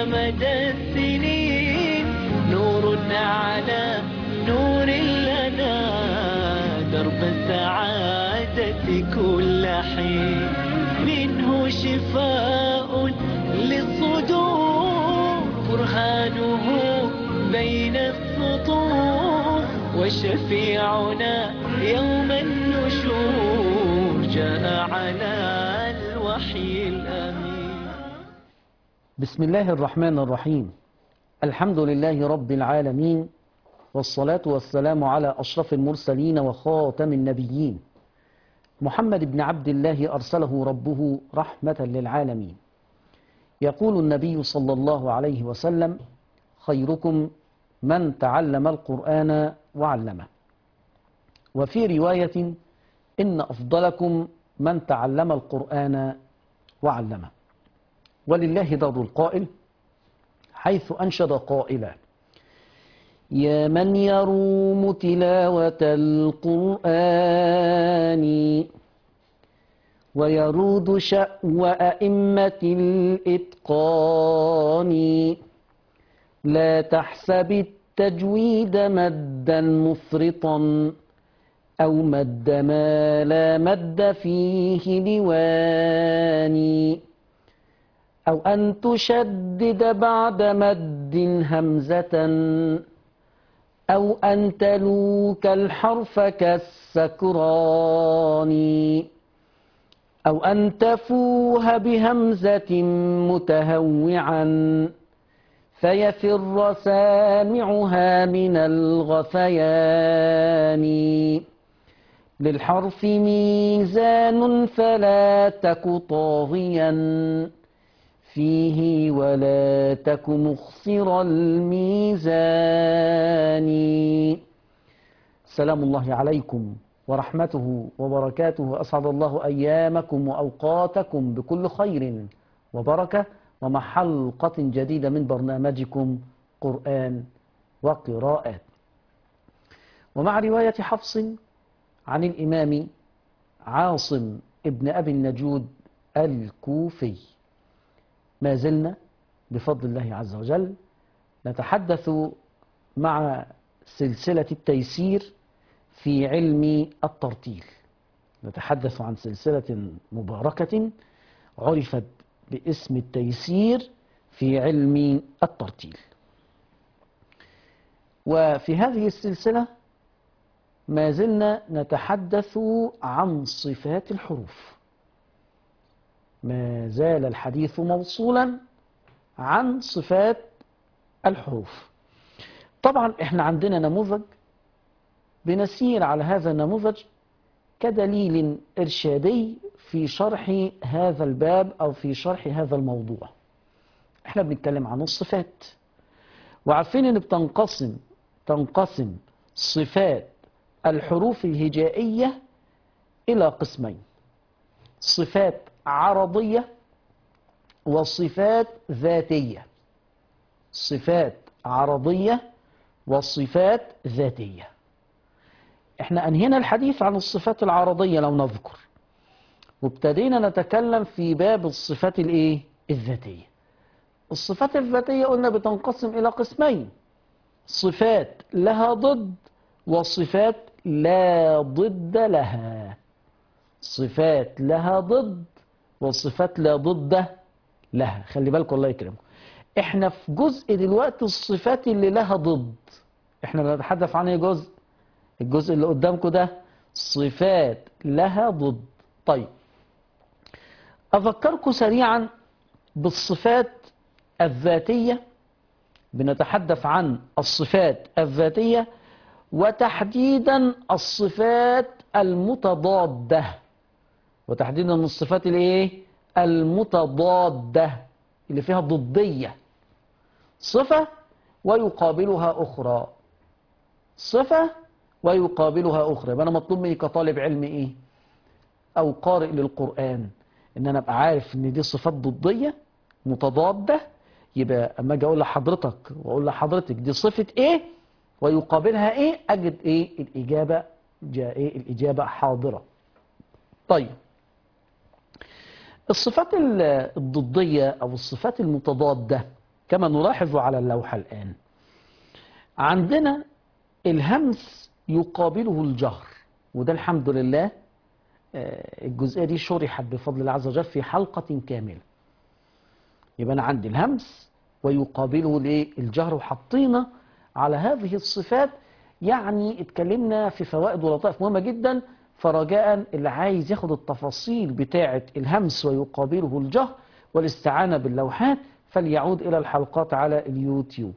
مدى السنين نور على نور لنا درب السعادة كل حين منه شفاء للصدور برهانه بين السطور وشفيعنا يوم النشور جاء على الوحي الأمين بسم الله الرحمن الرحيم الحمد لله رب العالمين والصلاة والسلام على أشرف المرسلين وخاتم النبيين محمد بن عبد الله أرسله ربه رحمة للعالمين يقول النبي صلى الله عليه وسلم خيركم من تعلم القرآن وعلمه وفي رواية إن أفضلكم من تعلم القرآن وعلمه ولله در القائل حيث أنشد قائلا يا من يروم تلاوة القرآن ويرود شأو أئمة الإتقان لا تحسب التجويد مدا مفرطا أو مد ما لا مد فيه لواني أو أن تشدد بعد مد همزة أو أن تلوك الحرف كالسكران أو أن تفوه بهمزة متهوعا فيفر سامعها من الغثيان للحرف ميزان فلا تك طاغيا فيه ولا تك مخسر الميزان سلام الله عليكم ورحمته وبركاته أسعد الله أيامكم وأوقاتكم بكل خير وبركة ومع حلقة جديدة من برنامجكم قرآن وقراءات ومع رواية حفص عن الإمام عاصم ابن أبي النجود الكوفي ما زلنا بفضل الله عز وجل نتحدث مع سلسلة التيسير في علم الترتيل نتحدث عن سلسلة مباركة عرفت باسم التيسير في علم الترتيل وفي هذه السلسلة ما زلنا نتحدث عن صفات الحروف ما زال الحديث موصولا عن صفات الحروف طبعا احنا عندنا نموذج بنسير على هذا النموذج كدليل إرشادي في شرح هذا الباب أو في شرح هذا الموضوع احنا بنتكلم عن الصفات وعارفين ان بتنقسم تنقسم صفات الحروف الهجائية إلى قسمين صفات عرضية وصفات ذاتية صفات عرضية وصفات ذاتية احنا انهينا الحديث عن الصفات العرضية لو نذكر وابتدينا نتكلم في باب الصفات الايه الذاتية الصفات الذاتية قلنا بتنقسم الى قسمين صفات لها ضد وصفات لا ضد لها صفات لها ضد وصفات لا ضد لها خلي بالكم الله يكرمكم احنا في جزء دلوقتي الصفات اللي لها ضد احنا بنتحدث عن ايه جزء الجزء اللي قدامكم ده صفات لها ضد طيب اذكركم سريعا بالصفات الذاتية بنتحدث عن الصفات الذاتية وتحديدا الصفات المتضادة وتحديدا الصفات الايه المتضادة اللي فيها ضدية صفة ويقابلها أخرى صفة ويقابلها أخرى يبقى أنا مطلوب مني كطالب علم إيه أو قارئ للقرآن إن أنا أبقى عارف إن دي صفات ضدية متضادة يبقى أما أجي أقول لحضرتك وأقول لحضرتك دي صفة إيه ويقابلها إيه أجد إيه الإجابة جاء إيه الإجابة حاضرة طيب الصفات الضدية أو الصفات المتضادة كما نلاحظ على اللوحة الآن عندنا الهمس يقابله الجهر وده الحمد لله آه، الجزئية دي شرحت بفضل الله عز وجل في حلقة كاملة يبقى أنا عندي الهمس ويقابله الايه الجهر وحطينا على هذه الصفات يعني اتكلمنا في فوائد ولطائف مهمة جدا فرجاء اللي عايز ياخد التفاصيل بتاعة الهمس ويقابله الجهر والاستعانة باللوحات فليعود إلى الحلقات على اليوتيوب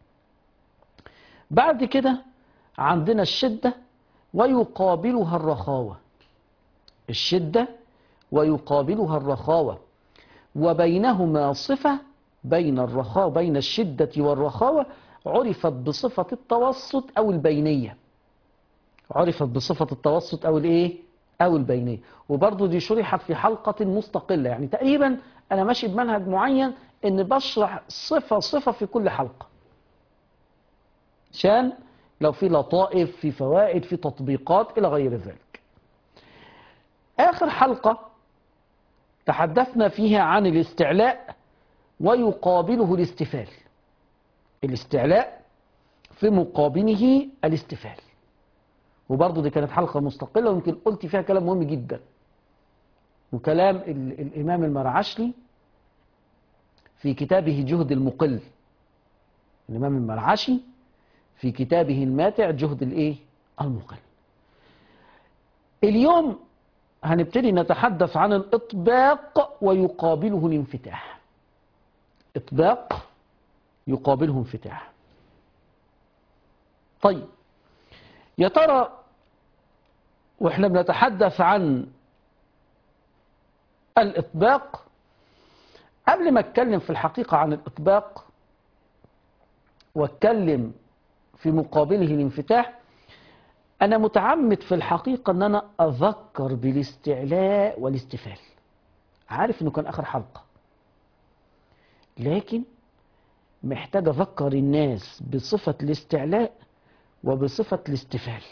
بعد كده عندنا الشدة ويقابلها الرخاوة الشدة ويقابلها الرخاوة وبينهما صفة بين الرخاوة بين الشدة والرخاوة عرفت بصفة التوسط أو البينية عرفت بصفة التوسط أو الإيه أو البينية وبرضو دي شرحت في حلقة مستقلة يعني تقريبا أنا ماشي بمنهج معين إن بشرح صفة صفة في كل حلقة عشان لو في لطائف في فوائد في تطبيقات إلى غير ذلك آخر حلقة تحدثنا فيها عن الاستعلاء ويقابله الاستفال الاستعلاء في مقابله الاستفال وبرضه دي كانت حلقة مستقلة ويمكن قلت فيها كلام مهم جدا وكلام ال- الإمام المرعشلي في كتابه جهد المقل الإمام المرعشي في كتابه الماتع جهد الإيه؟ المقل اليوم هنبتدي نتحدث عن الإطباق ويقابله الانفتاح إطباق يقابله انفتاح طيب يا ترى واحنا بنتحدث عن الإطباق قبل ما اتكلم في الحقيقة عن الإطباق واتكلم في مقابله الانفتاح أنا متعمد في الحقيقة أن أنا أذكر بالاستعلاء والاستفال عارف أنه كان آخر حلقة لكن محتاج أذكر الناس بصفة الاستعلاء وبصفة الاستفال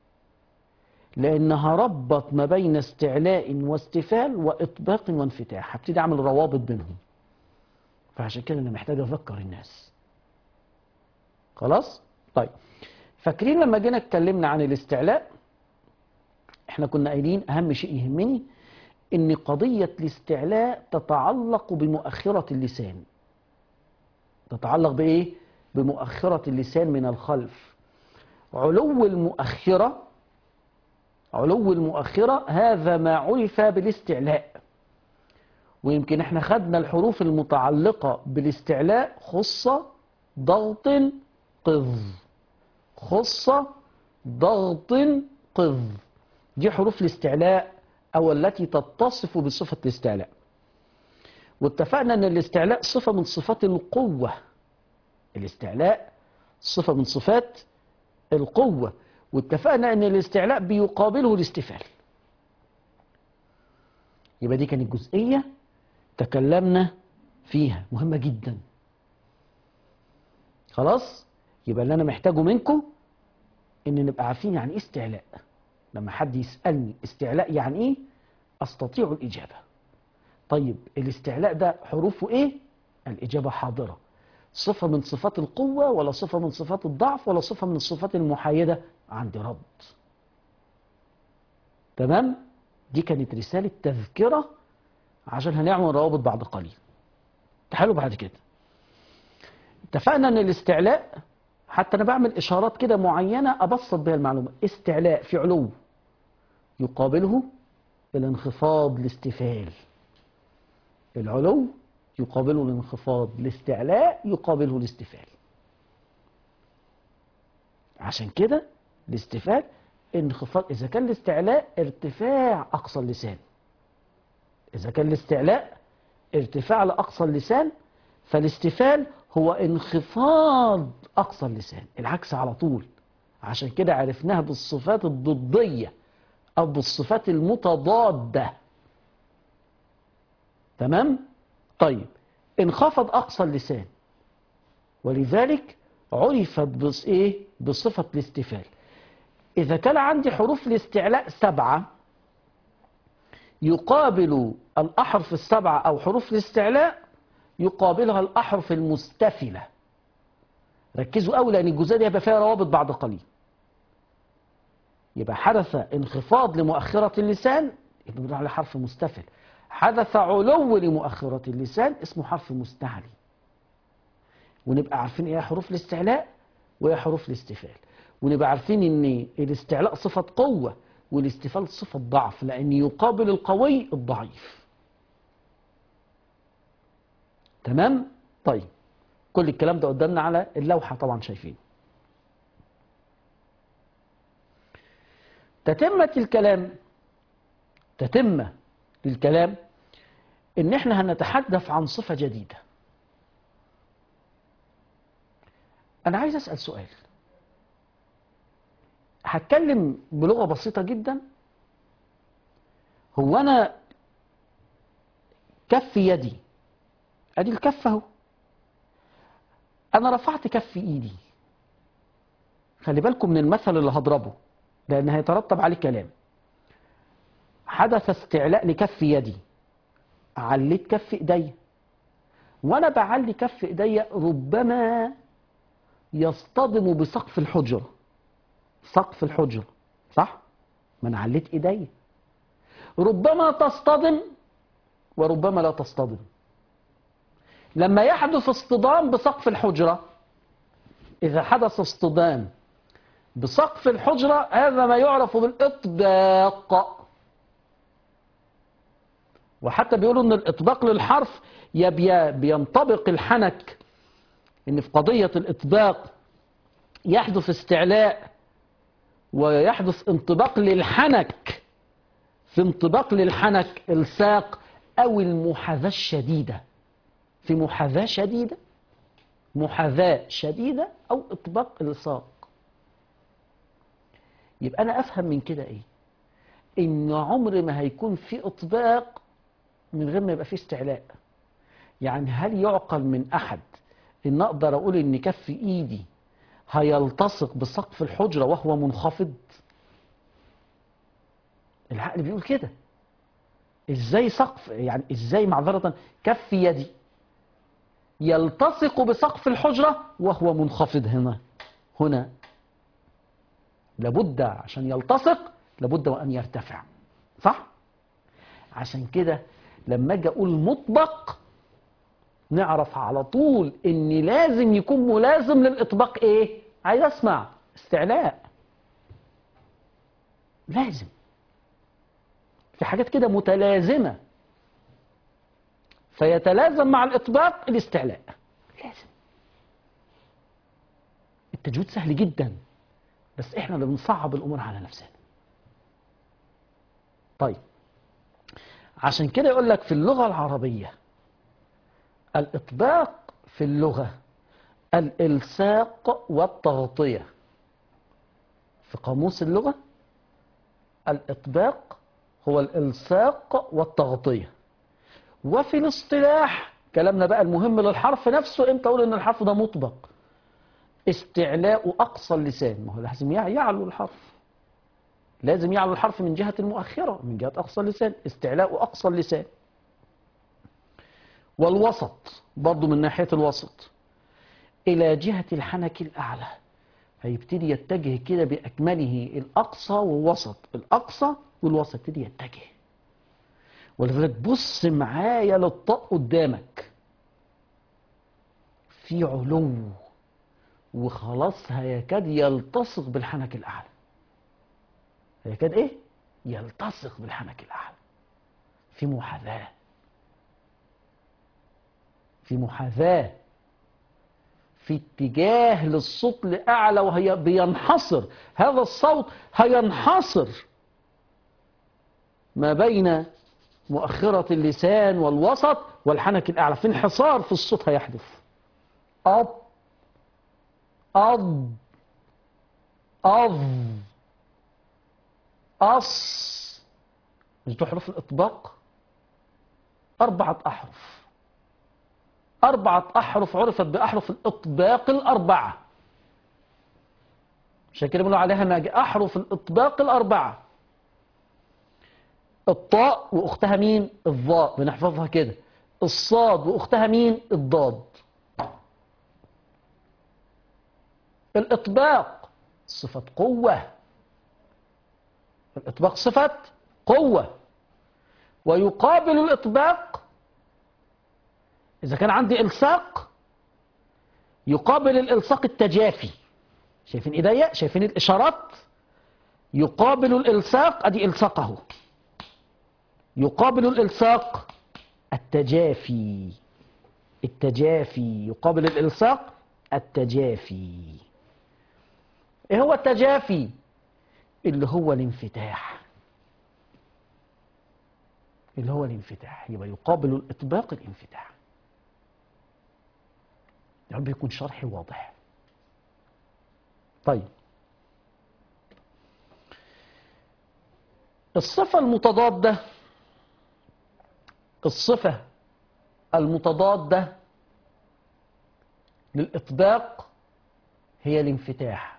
لأنها ربط ما بين استعلاء واستفال وإطباق وانفتاح هبتدي أعمل روابط بينهم فعشان كده أنا محتاج أذكر الناس خلاص؟ طيب فاكرين لما جينا اتكلمنا عن الاستعلاء احنا كنا قايلين أهم شيء يهمني إن قضية الاستعلاء تتعلق بمؤخرة اللسان تتعلق بإيه؟ بمؤخرة اللسان من الخلف علو المؤخرة علو المؤخرة هذا ما عرف بالاستعلاء ويمكن احنا خدنا الحروف المتعلقة بالاستعلاء خصة ضغط قذ خصة ضغط قذ دي حروف الاستعلاء أو التي تتصف بصفة الاستعلاء واتفقنا أن الاستعلاء صفة من صفات القوة الاستعلاء صفة من صفات القوة واتفقنا أن الاستعلاء بيقابله الاستفال يبقى دي كانت جزئية تكلمنا فيها مهمة جدا خلاص يبقى اللي أنا محتاجه منكم إن نبقى عارفين يعني إيه استعلاء لما حد يسألني استعلاء يعني إيه أستطيع الإجابة طيب الاستعلاء ده حروفه إيه الإجابة حاضرة صفة من صفات القوة ولا صفة من صفات الضعف ولا صفة من الصفات المحايدة عندي رد تمام دي كانت رسالة تذكرة عشان هنعمل روابط بعد قليل تعالوا بعد كده اتفقنا ان الاستعلاء حتى انا بعمل اشارات كده معينة ابسط بها المعلومة استعلاء في علو يقابله الانخفاض الاستفال العلو يقابله الانخفاض الاستعلاء يقابله الاستفال عشان كده الاستفال انخفاض اذا كان الاستعلاء ارتفاع اقصى اللسان اذا كان الاستعلاء ارتفاع لاقصى اللسان فالاستفال هو انخفاض اقصى اللسان العكس على طول عشان كده عرفناها بالصفات الضديه او بالصفات المتضاده تمام طيب انخفض اقصى اللسان ولذلك عرفت بص ايه بصفه الاستفال اذا كان عندي حروف الاستعلاء سبعه يقابل الاحرف السبعه او حروف الاستعلاء يقابلها الأحرف المستفلة ركزوا قوي لأن الجزئية دي هيبقى فيها روابط بعد قليل يبقى حدث انخفاض لمؤخرة اللسان يبقى بنقول عليه حرف مستفل حدث علو لمؤخرة اللسان اسمه حرف مستعلي ونبقى عارفين ايه حروف الاستعلاء وايه حروف الاستفال ونبقى عارفين ان الاستعلاء صفة قوة والاستفال صفة ضعف لأن يقابل القوي الضعيف تمام طيب كل الكلام ده قدامنا على اللوحة طبعا شايفين تتمة الكلام تتمة للكلام ان احنا هنتحدث عن صفة جديدة انا عايز اسأل سؤال هتكلم بلغة بسيطة جدا هو انا كف يدي ادي الكف اهو انا رفعت كف ايدي خلي بالكم من المثل اللي هضربه لان هيترتب عليه كلام حدث استعلاء لكف يدي عليت كف ايدي وانا بعلي كف ايدي ربما يصطدم بسقف الحجره سقف الحجره صح ما انا عليت ايدي ربما تصطدم وربما لا تصطدم لما يحدث اصطدام بسقف الحجره اذا حدث اصطدام بسقف الحجره هذا ما يعرف بالاطباق وحتى بيقولوا ان الاطباق للحرف يبي بينطبق الحنك ان في قضية الاطباق يحدث استعلاء ويحدث انطباق للحنك في انطباق للحنك الساق او المحاذاة الشديدة في محاذاة شديدة محاذاة شديدة او اطباق الساق يبقى انا افهم من كده ايه ان عمر ما هيكون في اطباق من غير ما يبقى فيه استعلاء يعني هل يعقل من احد ان اقدر اقول ان كف ايدي هيلتصق بسقف الحجره وهو منخفض العقل بيقول كده ازاي سقف يعني ازاي معذره كف يدي يلتصق بسقف الحجره وهو منخفض هنا هنا لابد عشان يلتصق لابد وان يرتفع صح عشان كده لما اجي اقول مطبق نعرف على طول ان لازم يكون ملازم للاطباق ايه عايز اسمع استعلاء لازم في حاجات كده متلازمة فيتلازم مع الاطباق الاستعلاء لازم التجويد سهل جدا بس احنا اللي بنصعب الامور على نفسنا طيب عشان كده يقول لك في اللغة العربية الإطباق في اللغة الإلصاق والتغطية في قاموس اللغة الإطباق هو الإلصاق والتغطية وفي الاصطلاح كلامنا بقى المهم للحرف نفسه امتى اقول ان الحرف ده مطبق استعلاء اقصى اللسان ما هو لازم يعلو الحرف لازم يعلو الحرف من جهة المؤخرة من جهة أقصى اللسان استعلاء أقصى اللسان والوسط برضو من ناحية الوسط إلى جهة الحنك الأعلى هيبتدي يتجه كده بأكمله الأقصى والوسط الأقصى والوسط يبتدي يتجه ولذلك بص معايا للطاء قدامك في علو وخلاص هيكاد يلتصق بالحنك الأعلى يكاد ايه يلتصق بالحنك الاعلى في محاذاه في محاذاه في اتجاه للصوت لاعلى وهي بينحصر هذا الصوت هينحصر ما بين مؤخرة اللسان والوسط والحنك الأعلى في انحصار في الصوت هيحدث أب أض أض أص مش دي حروف الإطباق أربعة أحرف أربعة أحرف عرفت بأحرف الإطباق الأربعة عشان كده بنقول عليها ناجي أحرف الإطباق الأربعة الطاء وأختها مين؟ الظاء بنحفظها كده الصاد واختها مين الضاد الاطباق صفة قوة الاطباق صفة قوة ويقابل الاطباق اذا كان عندي الصاق يقابل الالصاق التجافي شايفين ايديا شايفين الاشارات يقابل الالصاق ادي الصاقه يقابل الالصاق التجافي التجافي يقابل الالصاق التجافي ايه هو التجافي اللي هو الانفتاح اللي هو الانفتاح يبقى يقابل الاطباق الانفتاح يا رب يكون شرحي واضح طيب الصفة المتضادة الصفة المتضادة للإطباق هي الانفتاح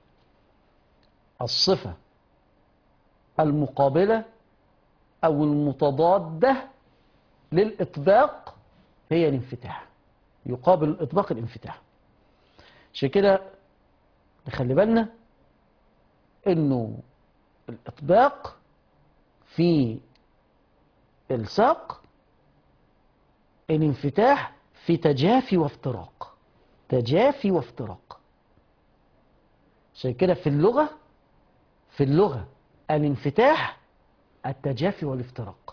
الصفة المقابلة أو المتضادة للإطباق هي الانفتاح يقابل الإطباق الانفتاح عشان كده نخلي بالنا إنه الإطباق في الساق الانفتاح في تجافي وافتراق تجافي وافتراق عشان كده في اللغة في اللغة الانفتاح التجافي والافتراق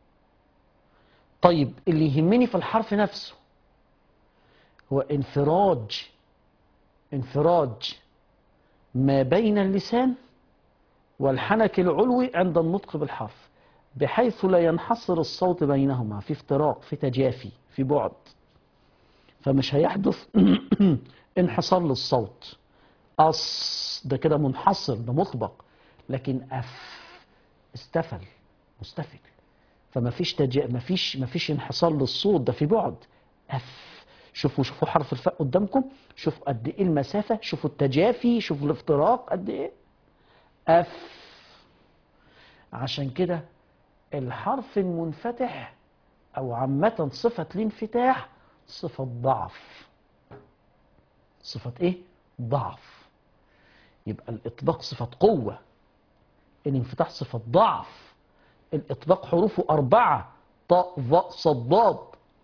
طيب اللي يهمني في الحرف نفسه هو انفراج انفراج ما بين اللسان والحنك العلوي عند النطق بالحرف بحيث لا ينحصر الصوت بينهما في افتراق في تجافي في بعد فمش هيحدث انحصار للصوت أص ده كده منحصر ده مطبق لكن أف استفل مستفل فما فيش تج... ما فيش ما فيش انحصار للصوت ده في بعد أف شوفوا شوفوا حرف الفاء قدامكم شوفوا قد ايه المسافة شوفوا التجافي شوفوا الافتراق قد ايه أف عشان كده الحرف المنفتح أو عامة صفة الانفتاح صفة ضعف صفة إيه؟ ضعف يبقى الإطباق صفة قوة الانفتاح صفة ضعف الإطباق حروفه أربعة طاء ظاء صاد ضاد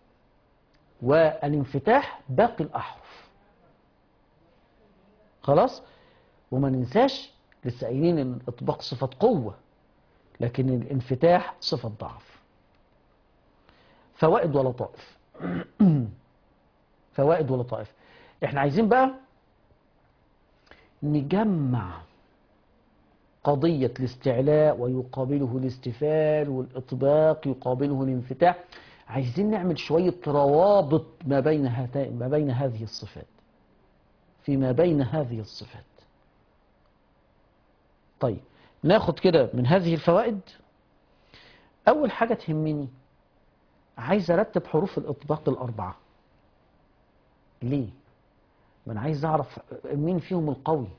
والانفتاح باقي الأحرف خلاص وما ننساش لسه قايلين ان الاطباق صفة قوة لكن الانفتاح صفة ضعف فوائد ولطائف فوائد ولطائف احنا عايزين بقى نجمع قضية الاستعلاء ويقابله الاستفال والإطباق يقابله الانفتاح عايزين نعمل شوية روابط ما بين هاتين ما بين هذه الصفات فيما بين هذه الصفات طيب ناخد كده من هذه الفوائد أول حاجة تهمني عايز أرتب حروف الإطباق الأربعة ليه؟ ما أنا عايز أعرف مين فيهم القوي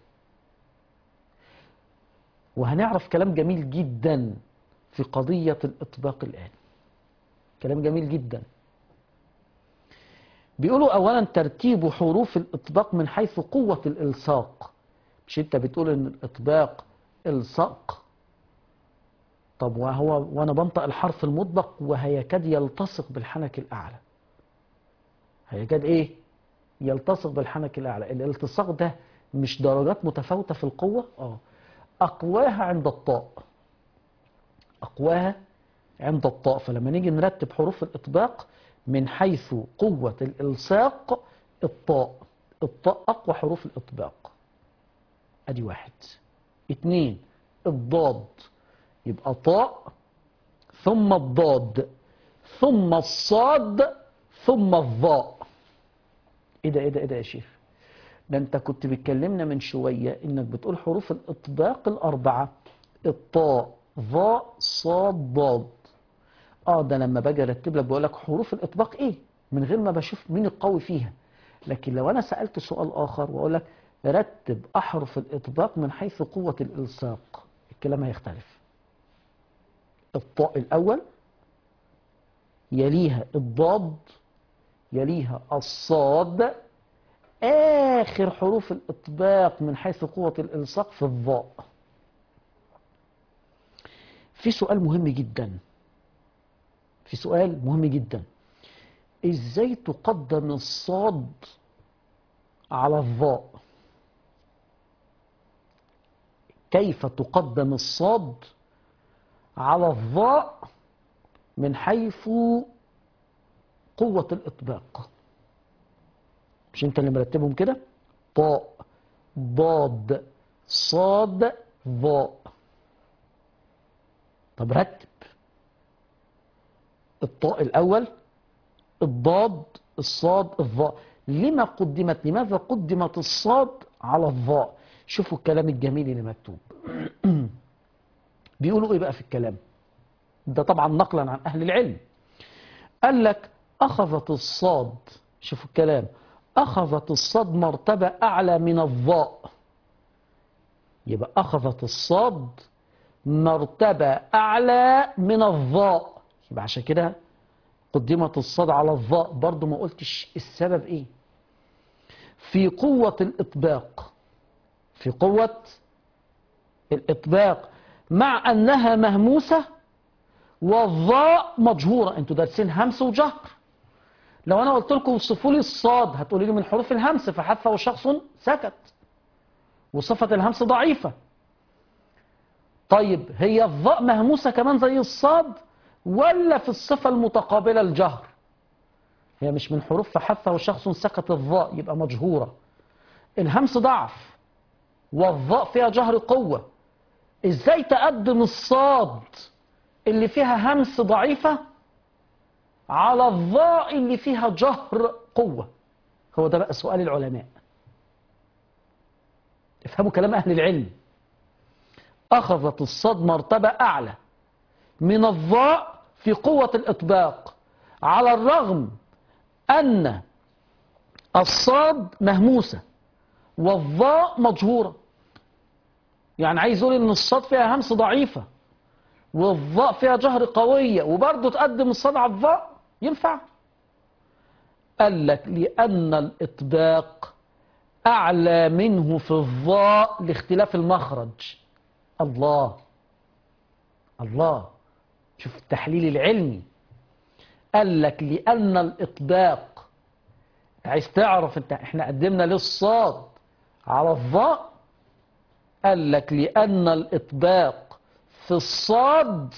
وهنعرف كلام جميل جدا في قضية الإطباق الآن كلام جميل جدا بيقولوا أولا ترتيب حروف الإطباق من حيث قوة الإلصاق مش أنت بتقول إن الإطباق الصق طب وهو وانا بنطق الحرف المطبق وهيكاد يلتصق بالحنك الاعلى هيكاد ايه يلتصق بالحنك الاعلى الالتصاق ده مش درجات متفاوته في القوه اه اقواها عند الطاء اقواها عند الطاء فلما نيجي نرتب حروف الاطباق من حيث قوه الالصاق الطاء الطاء اقوى حروف الاطباق ادي واحد اتنين الضاد يبقى طاء ثم الضاد ثم الصاد ثم الظاء ايه ده ايه ده ايه ده يا شيخ ده انت كنت بتكلمنا من شوية انك بتقول حروف الاطباق الاربعة الطاء ظاء صاد ضاد اه ده لما باجي ارتب لك بقول لك حروف الاطباق ايه من غير ما بشوف مين القوي فيها لكن لو انا سألت سؤال اخر واقول لك رتب أحرف الإطباق من حيث قوة الإلصاق الكلام هيختلف الطاء الأول يليها الضاد يليها الصاد آخر حروف الإطباق من حيث قوة الإلصاق في الضاء في سؤال مهم جدا في سؤال مهم جدا ازاي تقدم الصاد على الضاء كيف تقدم الصاد على الضاء من حيث قوة الإطباق مش انت اللي مرتبهم كده طاء ضاد صاد ضاء طب رتب الطاء الأول الضاد الصاد الضاء لما قدمت لماذا قدمت الصاد على الضاء شوفوا الكلام الجميل اللي مكتوب بيقولوا ايه بقى في الكلام ده طبعا نقلا عن اهل العلم قال لك اخذت الصاد شوفوا الكلام اخذت الصاد مرتبة اعلى من الضاء يبقى اخذت الصاد مرتبة اعلى من الضاء يبقى عشان كده قدمت الصاد على الضاء برضو ما قلتش السبب ايه في قوة الإطباق في قوة الإطباق مع أنها مهموسة والضاء مجهورة انتوا دارسين همس وجهر لو أنا قلت لكم وصفوا لي الصاد هتقولي لي من حروف الهمس فحثه شخص سكت وصفة الهمس ضعيفة طيب هي الضاء مهموسة كمان زي الصاد ولا في الصفة المتقابلة الجهر هي مش من حروف فحثه شخص سكت الضاء يبقى مجهورة الهمس ضعف والضاء فيها جهر قوة ازاي تقدم الصاد اللي فيها همس ضعيفة على الضاء اللي فيها جهر قوة هو ده بقى سؤال العلماء افهموا كلام أهل العلم أخذت الصاد مرتبة أعلى من الضاء في قوة الإطباق على الرغم أن الصاد مهموسة والضاء مجهورة يعني عايز يقول ان الصاد فيها همس ضعيفة والضاء فيها جهر قوية وبرضه تقدم الصاد على الضاء ينفع قال لك لأن الإطباق أعلى منه في الضاء لاختلاف المخرج الله الله شوف التحليل العلمي قال لك لأن الإطباق عايز تعرف انت احنا قدمنا للصاد على الضاء قال لك لأن الإطباق في الصاد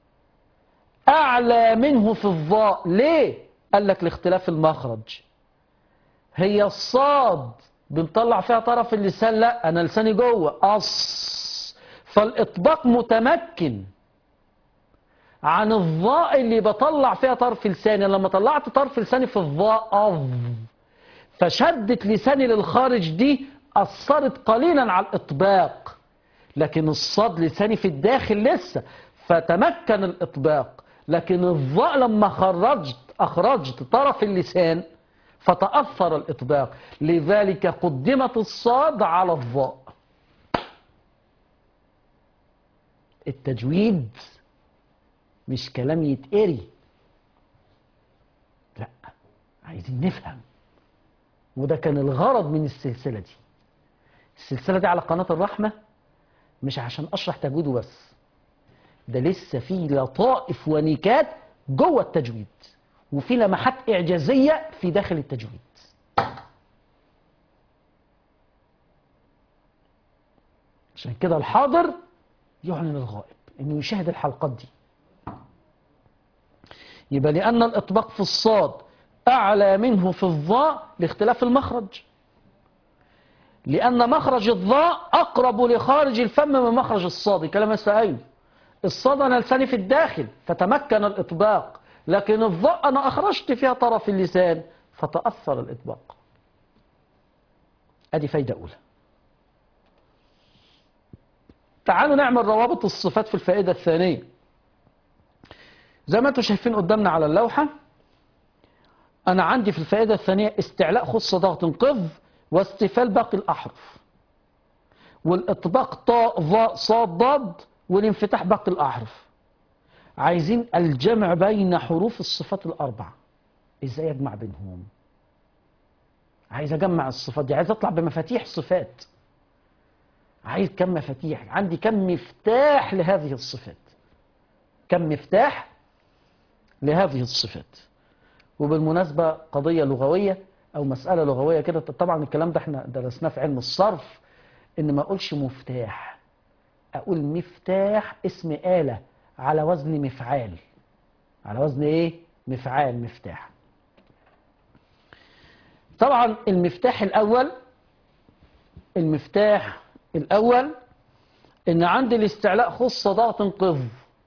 أعلى منه في الضاء ليه؟ قال لك لاختلاف المخرج هي الصاد بنطلع فيها طرف اللسان لا أنا لساني جوه أص فالإطباق متمكن عن الضاء اللي بطلع فيها طرف لساني لما طلعت طرف لساني في الضاء أض فشدت لساني للخارج دي أثرت قليلا على الإطباق لكن الصاد لساني في الداخل لسه فتمكن الإطباق لكن الضاء لما خرجت أخرجت طرف اللسان فتأثر الإطباق لذلك قدمت الصاد على الضاء التجويد مش كلام يتقري لا عايزين نفهم وده كان الغرض من السلسلة دي السلسلة دي على قناة الرحمة مش عشان أشرح تجويده بس ده لسه في لطائف ونكات جوه التجويد وفي لمحات إعجازية في داخل التجويد عشان كده الحاضر يعلن الغائب انه يشاهد الحلقات دي يبقى لأن الإطباق في الصاد أعلى منه في الضاء لاختلاف المخرج لأن مخرج الضاء أقرب لخارج الفم من مخرج الصاد كلام السائل الصاد أنا لساني في الداخل فتمكن الإطباق لكن الضاء أنا أخرجت فيها طرف اللسان فتأثر الإطباق أدي فايدة أولى تعالوا نعمل روابط الصفات في الفائدة الثانية زي ما انتم شايفين قدامنا على اللوحة أنا عندي في الفائدة الثانية استعلاء خص ضغط قذ واستفال باقي الأحرف والإطباق طاء ظاء صاد ضاد والانفتاح باقي الأحرف عايزين الجمع بين حروف الصفات الأربعة إزاي أجمع بينهم عايز أجمع الصفات دي عايز أطلع بمفاتيح صفات عايز كم مفاتيح عندي كم مفتاح لهذه الصفات كم مفتاح لهذه الصفات وبالمناسبة قضية لغوية أو مسألة لغوية كده طبعا الكلام ده احنا درسناه في علم الصرف إن ما أقولش مفتاح أقول مفتاح اسم آلة على وزن مفعال على وزن إيه؟ مفعال مفتاح طبعا المفتاح الأول المفتاح الأول إن عندي الاستعلاء خص ضغط انقذ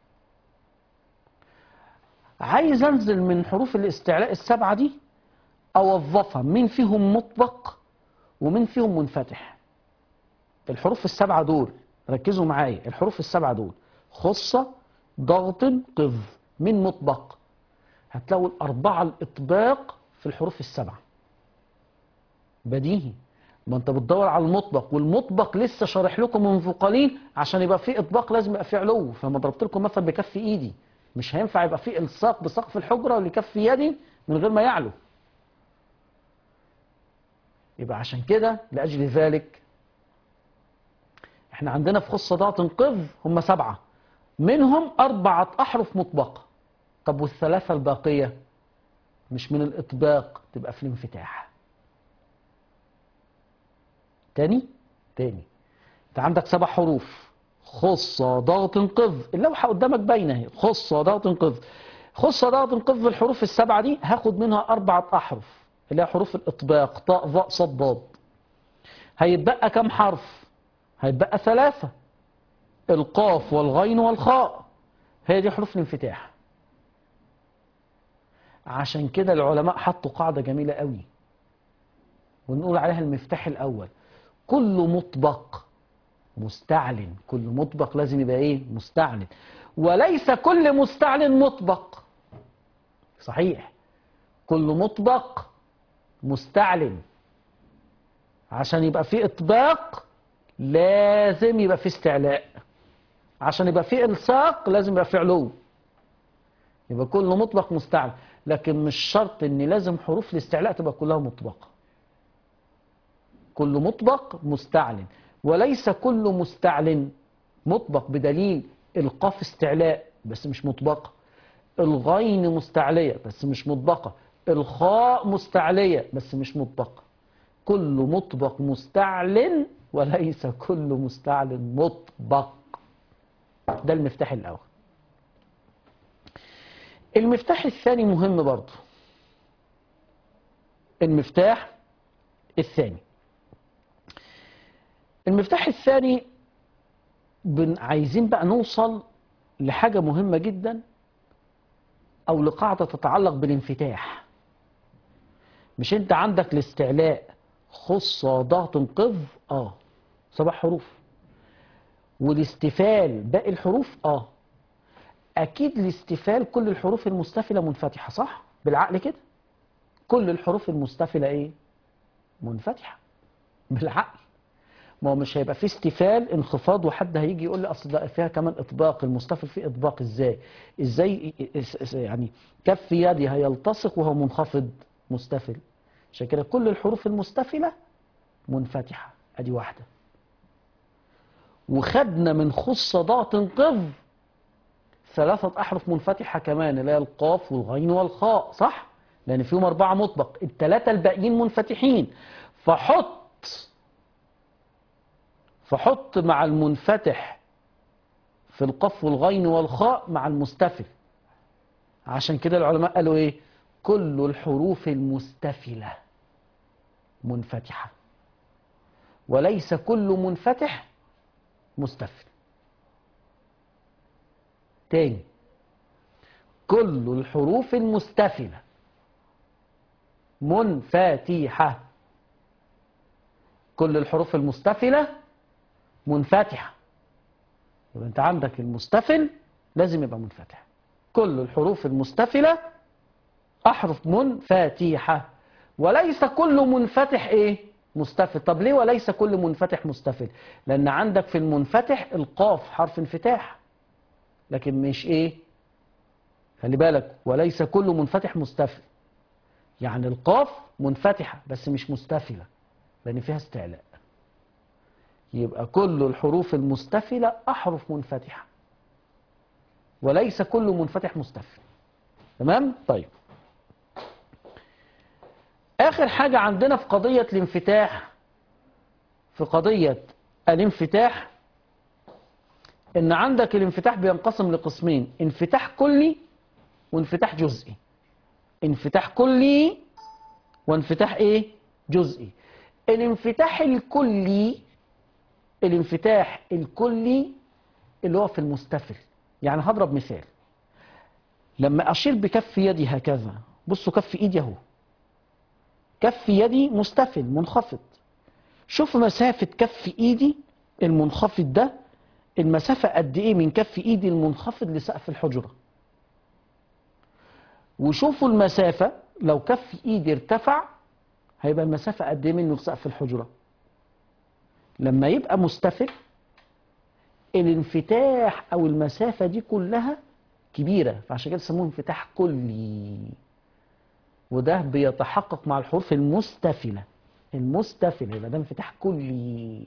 عايز أنزل من حروف الاستعلاء السبعة دي أوظفها مين فيهم مطبق ومين فيهم منفتح الحروف السبعة دول ركزوا معايا الحروف السبعة دول خصة ضغط قذ من مطبق هتلاقوا الأربعة الإطباق في الحروف السبعة بديهي ما انت بتدور على المطبق والمطبق لسه شارح لكم منذ قليل عشان يبقى فيه اطباق لازم يبقى فيه علو فما ضربت لكم مثلا بكف ايدي مش هينفع يبقى فيه الصاق بسقف الحجره واللي كف يدي من غير ما يعلو يبقى عشان كده لاجل ذلك احنا عندنا في خص ضغط انقذ هم سبعه منهم اربعه احرف مطبقه طب والثلاثه الباقيه مش من الاطباق تبقى في الانفتاح تاني تاني انت عندك سبع حروف خص ضغط انقذ اللوحه قدامك باينه اهي خص ضغط انقذ خص ضغط انقذ الحروف السبعه دي هاخد منها اربعه احرف اللي هي حروف الاطباق طاء ظاء صاد ضاد هيتبقى كم حرف هيتبقى ثلاثه القاف والغين والخاء هي دي حروف الانفتاح عشان كده العلماء حطوا قاعده جميله قوي ونقول عليها المفتاح الاول كل مطبق مستعلن كل مطبق لازم يبقى ايه مستعلن وليس كل مستعلن مطبق صحيح كل مطبق مستعلن عشان يبقى فيه اطباق لازم يبقى فيه استعلاء عشان يبقى فيه الصاق لازم يبقى فيه علو يبقى كل مطبق مستعلن لكن مش شرط ان لازم حروف الاستعلاء تبقى كلها مطبقه كل مطبق مستعلن وليس كل مستعلن مطبق بدليل القاف استعلاء بس مش مطبقة الغين مستعلية بس مش مطبقة الخاء مستعلية بس مش مطبقة كل مطبق مستعلن وليس كل مستعلن مطبق ده المفتاح الأول المفتاح الثاني مهم برضه المفتاح الثاني المفتاح الثاني بن عايزين بقى نوصل لحاجة مهمة جدا أو لقاعدة تتعلق بالانفتاح مش أنت عندك الاستعلاء خص ضغط قذ آه سبع حروف والاستفال باقي الحروف آه أكيد الاستفال كل الحروف المستفلة منفتحة صح؟ بالعقل كده كل الحروف المستفلة إيه؟ منفتحة بالعقل ما هو مش هيبقى فيه استفال انخفاض وحد هيجي يقول لي اصل ده فيها كمان اطباق المستفل فيه اطباق ازاي ازاي يعني كف يدي هيلتصق وهو منخفض مستفل عشان كده كل الحروف المستفلة منفتحة ادي واحدة وخدنا من خص ضغط انقذ ثلاثة أحرف منفتحة كمان اللي هي القاف والغين والخاء صح؟ لأن فيهم أربعة مطبق الثلاثة الباقيين منفتحين فحط فحط مع المنفتح في القف والغين والخاء مع المستفل عشان كده العلماء قالوا ايه كل الحروف المستفلة منفتحة وليس كل منفتح مستفل تاني كل الحروف المستفلة منفتحة كل الحروف المستفلة منفتحة يبقى انت عندك المستفل لازم يبقى منفتح كل الحروف المستفلة أحرف منفتحة وليس كل منفتح ايه مستفل طب ليه وليس كل منفتح مستفل لأن عندك في المنفتح القاف حرف انفتاح لكن مش ايه خلي بالك وليس كل منفتح مستفل يعني القاف منفتحة بس مش مستفلة لأن فيها استعلاء يبقى كل الحروف المستفلة أحرف منفتحة وليس كل منفتح مستفل تمام طيب آخر حاجة عندنا في قضية الانفتاح في قضية الانفتاح إن عندك الانفتاح بينقسم لقسمين انفتاح كلي وانفتاح جزئي انفتاح كلي وانفتاح ايه جزئي الانفتاح الكلي الانفتاح الكلي اللي هو في المستفل يعني هضرب مثال لما اشير بكف يدي هكذا بصوا كف ايدي اهو كف يدي مستفل منخفض شوف مسافة كف ايدي المنخفض ده المسافة قد ايه من كف ايدي المنخفض لسقف الحجرة وشوفوا المسافة لو كف ايدي ارتفع هيبقى المسافة قد ايه منه لسقف الحجرة لما يبقى مستفل الانفتاح او المسافة دي كلها كبيرة فعشان كده سموه انفتاح كلي وده بيتحقق مع الحروف المستفلة المستفلة يبقى ده انفتاح كلي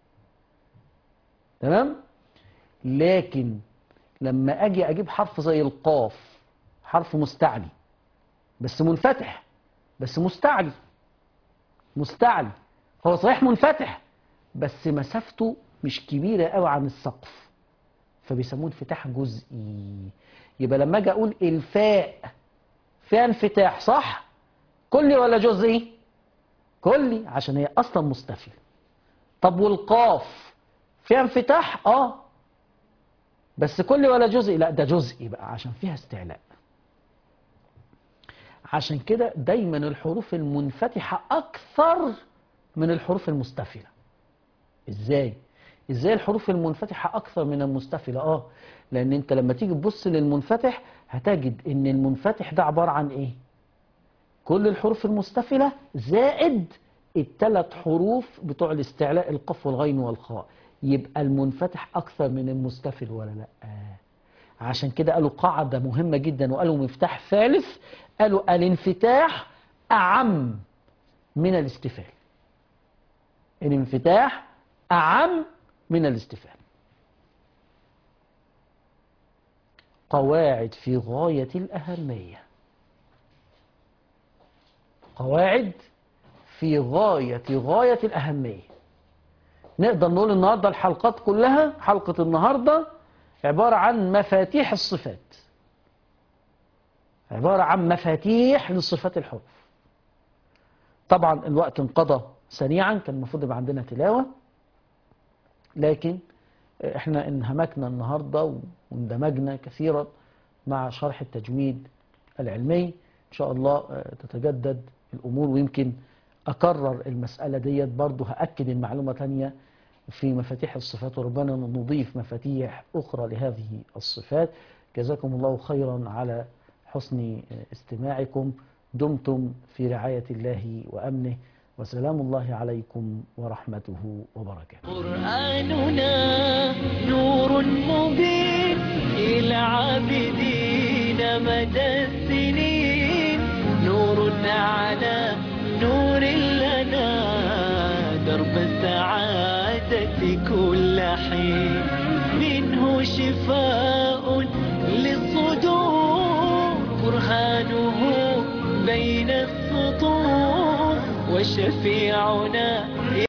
تمام لكن لما اجي اجيب حرف زي القاف حرف مستعلي بس منفتح بس مستعلي مستعلي هو صحيح منفتح بس مسافته مش كبيرة قوي عن السقف فبيسموه انفتاح جزئي يبقى لما اجي اقول الفاء فيها انفتاح صح كلي ولا جزئي كلي عشان هي اصلا مستفل طب والقاف فيها انفتاح اه بس كلي ولا جزئي لا ده جزئي بقى عشان فيها استعلاء عشان كده دايما الحروف المنفتحة أكثر من الحروف المستفلة إزاي؟ إزاي الحروف المنفتحة أكثر من المستفلة؟ آه لأن أنت لما تيجي تبص للمنفتح هتجد إن المنفتح ده عبارة عن إيه؟ كل الحروف المستفلة زائد الثلاث حروف بتوع الاستعلاء القاف والغين والخاء يبقى المنفتح أكثر من المستفل ولا لأ؟ آه. عشان كده قالوا قاعدة مهمة جدا وقالوا مفتاح ثالث قالوا الانفتاح أعم من الاستفال الانفتاح أعم من الاستفال قواعد في غاية الأهمية قواعد في غاية غاية الأهمية نقدر نقول النهاردة الحلقات كلها حلقة النهاردة عبارة عن مفاتيح الصفات عبارة عن مفاتيح لصفات الحروف طبعا الوقت انقضى سريعا كان المفروض يبقى عندنا تلاوة لكن احنا انهمكنا النهاردة واندمجنا كثيرا مع شرح التجويد العلمي ان شاء الله تتجدد الامور ويمكن اكرر المسألة ديت برضه هأكد المعلومة تانية في مفاتيح الصفات وربما نضيف مفاتيح أخرى لهذه الصفات جزاكم الله خيرا على حسن استماعكم دمتم في رعاية الله وأمنه وسلام الله عليكم ورحمته وبركاته قرآننا نور مبين إلى عابدين مدى السنين نور على نور لنا درب السعادة كل حين منه شفاء للصدور برهانه بين السطور وشفيعنا